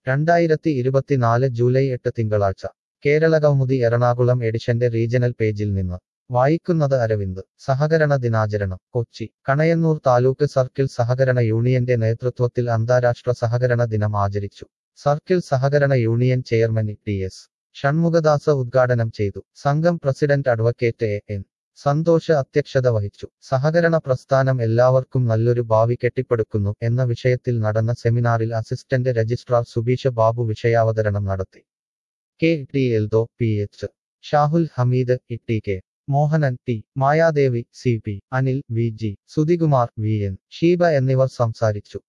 രണ്ടായിരത്തി ഇരുപത്തിനാല് ജൂലൈ എട്ട് തിങ്കളാഴ്ച കേരളകൗമുദി എറണാകുളം എഡിഷന്റെ റീജണൽ പേജിൽ നിന്ന് വായിക്കുന്നത് അരവിന്ദ് സഹകരണ ദിനാചരണം കൊച്ചി കണയന്നൂർ താലൂക്ക് സർക്കിൾ സഹകരണ യൂണിയന്റെ നേതൃത്വത്തിൽ അന്താരാഷ്ട്ര സഹകരണ ദിനം ആചരിച്ചു സർക്കിൾ സഹകരണ union chairman T S Shanmukhadas ഉദ്ഘാടനം ചെയ്തു സംഘം president advocate A N Santhosh അധ്യക്ഷത വഹിച്ചു സഹകരണ പ്രസ്ഥാനം എല്ലാവർക്കും നല്ലൊരു ഭാവി കെട്ടിപ്പടുക്കുന്നു എന്ന വിഷയത്തിൽ നടന്ന സെമിനാറിൽ അസിസ്റ്റന്റ് രജിസ്ട്രാർ സുബീഷ ബാബു വിഷയാവതരണം നടത്തി K T Eldho P H Shahul Hameed E T K Mohanan T Mayadevi C P Anil V G Sudhikumar V N Sheeba എന്നിവർ സംസാരിച്ചു